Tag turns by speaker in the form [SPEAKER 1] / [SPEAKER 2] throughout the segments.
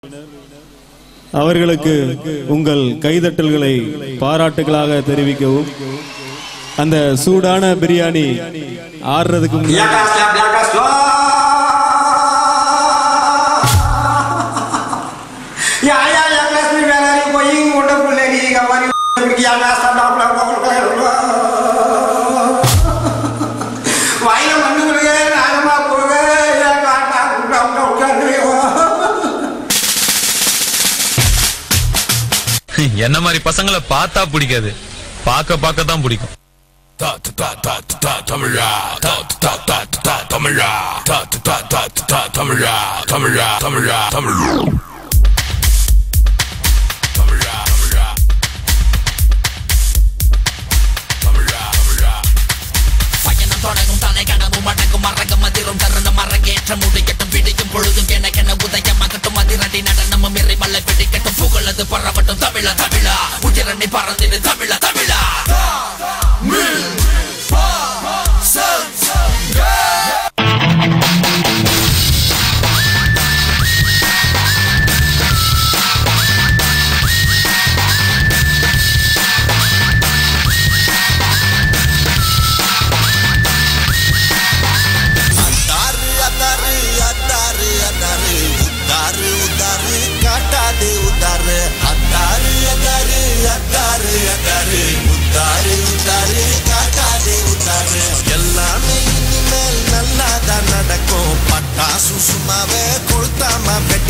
[SPEAKER 1] அவர்களுக்கு உங்கள் கைதட்டல்களை பாராட்டுகளாக தெரிவிக்கவும் அந்த சூடான பிரியாணி ஆறுறதுக்கு முன்னாடி
[SPEAKER 2] Yakas, yak, yakas, wah. Ya, ya, yakas, ni dari koying, udah boleh di kamar ini. Yakas, ada apa, apa, apa, apa. வாயில மண்ணு கொடுங்க நாகமா கொடுங்க ஏன் காட்டா குட்டா குட்டா உட்காந்துருக்கோம்
[SPEAKER 3] என்ன மாதிரி பசங்களை பார்த்தா பிடிக்காது பார்க்க பார்க்க தான் பிடிக்கும்
[SPEAKER 4] Ta ta ta ta ta ta Tamara ta ta ta ta ta Tamara ta ta ta ta ta ta Tamara Tamara Tamara Tamara Tamara Tamara Tamara Tamara
[SPEAKER 5] பயணம் தொடங்கும் தலை கனவும் அடங்கும் மறங்கும் அதிரும் தருணம் அரங்கேற்றம் முடிக்கட்டும் பிடிக்கும் பொழுதும் எனக்கென உதயமாகட்டும் அதிரடி நடனமும் இறைமலை பிடிக்கட்டும் புகழது பரவட்டும் தமிழா தமிழா உதிரணி பறந்திடு தமிழா தமிழா
[SPEAKER 6] அத்தாரு அத்தாரு அத்தாரு அத்தாரு உத்தாரு உத்தாரு காட்டாதே உத்தாரு அத்தாரு அத்தாரு அத்தாரு அத்தாரு உத்தாரு உத்தாரு காட்டாதே உத்தாரு எல்லாமே இனிமேல் நல்லாதான் நடக்கும் பட்டாசு சும்மாவே கொளுத்தாம வெட்டி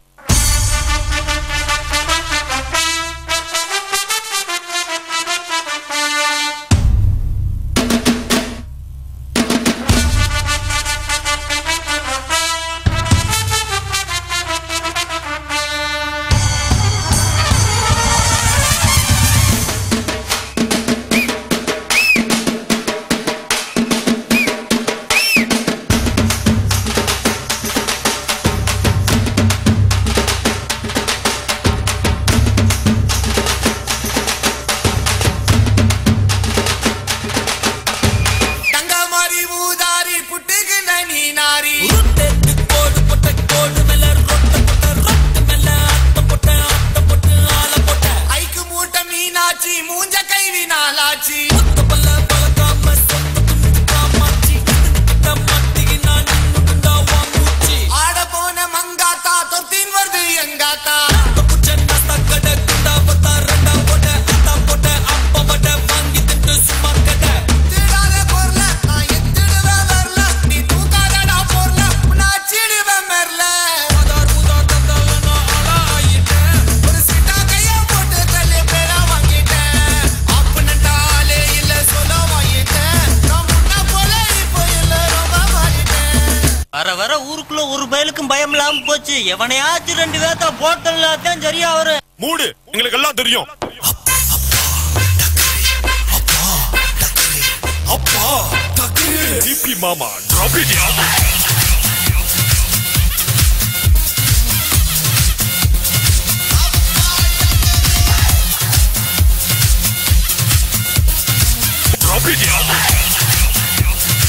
[SPEAKER 5] தங்க மாதிரி ஊதாரி புட்டுக்கு நீ நாரி ரொட்டெட்டு கோடு பொட்ட கோடு மேல ரொட்ட பொட்ட ரொட்டு மேல அட்டம் பொட்ட அட்டம் பொட்டு ஆல பொட்ட ஐக்கு மூட்டை மீனாச்சி மூஞ்ச கைவி நாளாச்சி முத்த பல்ல பழக்காம சொந்த துண்டு காமாச்சி கிட்ட மத்திக்கு நான் நின்னுட்டா வாங்கூச்சி ஆட போன மங்காத்தா தொத்தின் வருது எங்காத்தா புச்சன்னா தக்கட குண்டா பத்தா ரெண்டா போட்ட அத்தா போட்ட அப்ப வட வாங்கி திண்டு சும்மா கட்ட திடாத பொருள நான் எத்திடுவேன் வரல நீ தூக்காதடா பொருள நான் சிடுவேன் மெர்ல உதார் உதார் தந்தால நான் ஆளா ஆயிட்டேன் ஒரு சிட்டா கைய போட்டு தள்ளி பேரா வாங்கிட்டேன் அப்பனட்டாலே இல்ல சொல்ல வாங்கிட்டேன் நான் முன்ன போல இப்போ இல்ல ரொம்ப மாறிட்டேன்
[SPEAKER 7] வர வர ஊருக்குள்ள ஒரு பயலுக்கும் பயம் இல்லாம போச்சு எவனையாச்சும் ரெண்டு பேர்த்த போட்டல் தான் சரியா வரும்
[SPEAKER 4] மூடு எங்களுக்கு எல்லாம் தெரியும் அப்பா டக்கரு டிபி மாமா drop it Drop it, yeah.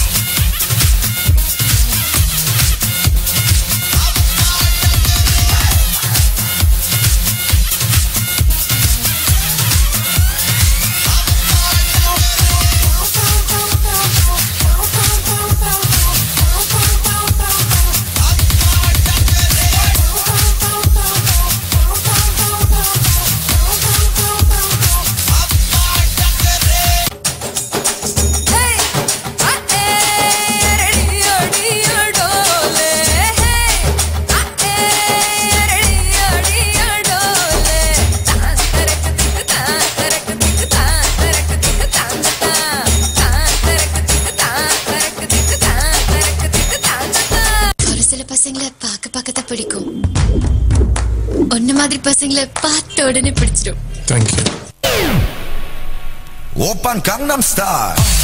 [SPEAKER 8] ஒரு சில பசங்களை பார்க்க பார்க்க தான் பிடிக்கும் ஒன்ன மாதிரி பசங்களை பார்த்த உடனே பிடிச்சிடும்
[SPEAKER 4] Thank you.
[SPEAKER 6] Open Gangnam Style